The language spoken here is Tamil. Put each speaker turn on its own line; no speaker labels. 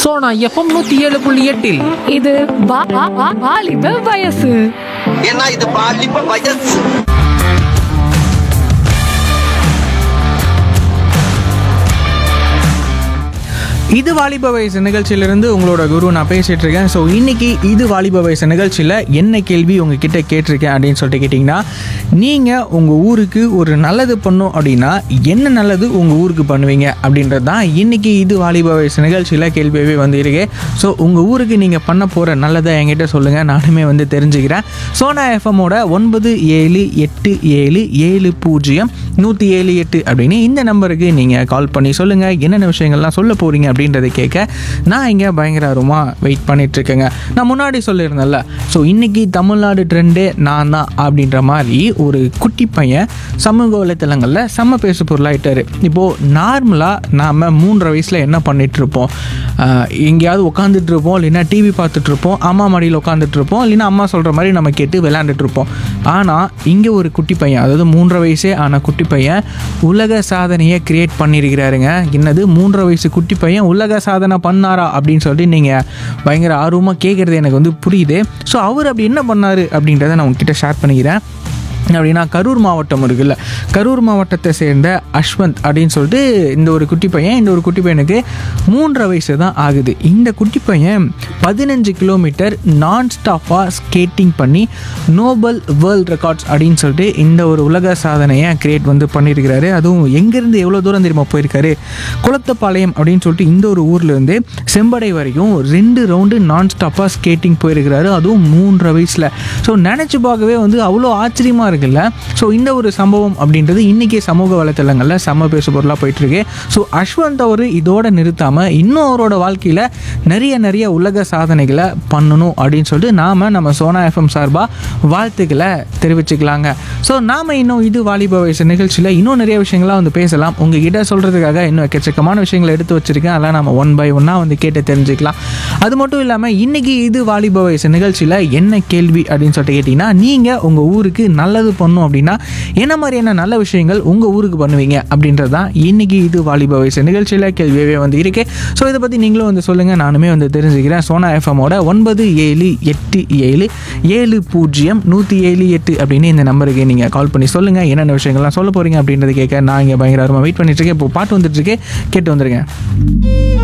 சோனா எஃப்எம் நூத்தி ஏழு புள்ளி எட்டில்
இது வா- வா- வா- வாலிப வயசு
ஏன்னா இது பாலிப்ப வயசு
இது வாலிப வயசு நிகழ்ச்சியிலிருந்து உங்களோட குரு நான் பேசிட்டு இருக்கேன் ஸோ இன்னைக்கு இது வாலிப வயசு நிகழ்ச்சியில் என்ன கேள்வி உங்ககிட்ட கேட்டிருக்கேன் அப்படின்னு சொல்லிட்டு கேட்டிங்கன்னா நீங்கள் உங்கள் ஊருக்கு ஒரு நல்லது பண்ணும் அப்படின்னா என்ன நல்லது உங்கள் ஊருக்கு பண்ணுவீங்க அப்படின்றது தான் இன்னைக்கு இது வாலிப வயசு நிகழ்ச்சியில் கேள்வியாகவே வந்து இருக்கு ஸோ உங்கள் ஊருக்கு நீங்கள் பண்ண போகிற நல்லதை என்கிட்ட சொல்லுங்கள் நானுமே வந்து தெரிஞ்சுக்கிறேன் சோனா எஃப்எம்மோட ஒன்பது ஏழு எட்டு ஏழு ஏழு பூஜ்ஜியம் நூற்றி ஏழு எட்டு அப்படின்னு இந்த நம்பருக்கு நீங்கள் கால் பண்ணி சொல்லுங்கள் என்னென்ன விஷயங்கள்லாம் சொல்ல போகிறீங்க அப்படின்றத கேட்க நான் இங்கே பயங்கர ஆர்வமாக வெயிட் பண்ணிட்டு இருக்கேங்க நான் முன்னாடி சொல்லியிருந்தேன்ல ஸோ இன்னைக்கு தமிழ்நாடு ட்ரெண்டே நான் தான் அப்படின்ற மாதிரி ஒரு குட்டி பையன் சமூக வலைத்தளங்களில் செம்ம பேசு பொருளாயிட்டாரு இப்போது நார்மலாக நாம் மூன்றரை வயசில் என்ன பண்ணிட்டு இருப்போம் ஆஹ் எங்கேயாவது உட்காந்துட்டு இருப்போம் இல்லைன்னா டிவி பார்த்துட்டு இருப்போம் அம்மா மடியில் உட்காந்துட்டு இருப்போம் இல்லைன்னா அம்மா சொல்கிற மாதிரி நம்ம கேட்டு விளையாண்டுட்டு இருப்போம் ஆனால் இங்கே ஒரு குட்டி பையன் அதாவது மூன்றரை வயசே ஆன குட்டி பையன் உலக சாதனையை கிரியேட் பண்ணியிருக்கிறாருங்க என்னது மூன்றரை வயசு குட்டி பையன் உலக சாதனை பண்ணாரா அப்படின்னு சொல்லிட்டு நீங்கள் பயங்கர ஆர்வமாக கேட்குறது எனக்கு வந்து புரியுது ஸோ அவர் அப்படி என்ன பண்ணார் அப்படின்றத நான் உங்ககிட்ட ஷேர் பண்ணிக்கிறேன் அப்படின்னா கரூர் மாவட்டம் இருக்குல்ல கரூர் மாவட்டத்தை சேர்ந்த அஸ்வந்த் அப்படின்னு சொல்லிட்டு இந்த ஒரு குட்டி பையன் இந்த ஒரு குட்டி பையனுக்கு மூன்றரை வயசு தான் ஆகுது இந்த குட்டி பையன் பதினஞ்சு கிலோமீட்டர் நான் ஸ்டாப்பாக ஸ்கேட்டிங் பண்ணி நோபல் வேர்ல்ட் ரெக்கார்ட்ஸ் அப்படின்னு சொல்லிட்டு இந்த ஒரு உலக சாதனையை கிரியேட் வந்து பண்ணியிருக்கிறாரு அதுவும் எங்கேருந்து எவ்வளோ தூரம் தெரியுமா போயிருக்காரு குளத்தப்பாளையம் அப்படின்னு சொல்லிட்டு இந்த ஒரு ஊர்லேருந்து செம்படை வரைக்கும் ரெண்டு ரவுண்டு நான் ஸ்டாப்பாக ஸ்கேட்டிங் போயிருக்கிறாரு அதுவும் மூன்றரை வயசில் ஸோ நினச்சி பார்க்கவே வந்து அவ்வளோ ஆச்சரியமாக இருக்குல்ல ஸோ இந்த ஒரு சம்பவம் அப்படின்றது இன்றைக்கி சமூக வலைத்தளங்களில் செம்ம பேசு பொருளாக போயிட்டுருக்கு ஸோ அஸ்வந்த் அவர் இதோட நிறுத்தாமல் இன்னும் அவரோட வாழ்க்கையில் நிறைய நிறைய உலக சாதனைகளை பண்ணணும் அப்படின்னு சொல்லிட்டு நாம் நம்ம சோனா எஃப்எம் சார்பாக வாழ்த்துக்களை தெரிவிச்சுக்கலாங்க ஸோ நாம் இன்னும் இது வாலிப வயசு நிகழ்ச்சியில் இன்னும் நிறைய விஷயங்கள்லாம் வந்து பேசலாம் உங்ககிட்ட சொல்கிறதுக்காக இன்னும் எக்கச்சக்கமான விஷயங்களை எடுத்து வச்சிருக்கேன் அதெல்லாம் நம்ம ஒன் பை ஒன்னாக வந்து கேட்டு தெரிஞ்சுக்கலாம் அது மட்டும் இல்லாமல் இன்னைக்கு இது வாலிப வயசு நிகழ்ச்சியில் என்ன கேள்வி அப்படின்னு சொல்லிட்டு கேட்டிங்கன்னா நீங்கள் உங்கள் ஊருக்கு நல்லது பண்ணும் அப்படின்னா என்ன மாதிரியான நல்ல விஷயங்கள் உங்கள் ஊருக்கு பண்ணுவீங்க அப்படின்றது தான் இன்னைக்கு இது வாலிப வயசு நிகழ்ச்சியில் கேள்வியாகவே வந்து இருக்கு ஸோ இதை பற்றி நீங்களும் வந்து சொல்லுங்கள் நானுமே வந்து தெரிஞ்சுக்கிறேன் சோனா எஃப்எம்மோட ஒன்பது ஏழு எட்டு ஏழு ஏழு பூஜ்ஜியம் நூற்றி ஏழு எட்டு அப்படின்னு இந்த நம்பருக்கு நீங்கள் கால் பண்ணி சொல்லுங்கள் என்னென்ன விஷயங்கள்லாம் சொல்ல போகிறீங்க அப்படின்றத கேட்க நான் இங்கே பயங்கரமாக வெயிட் பண்ணிட்டு இருக்கேன் இப்போ பாட்டு வந்துட்டு இருக்கேன் கேட்டு வந்துருங்க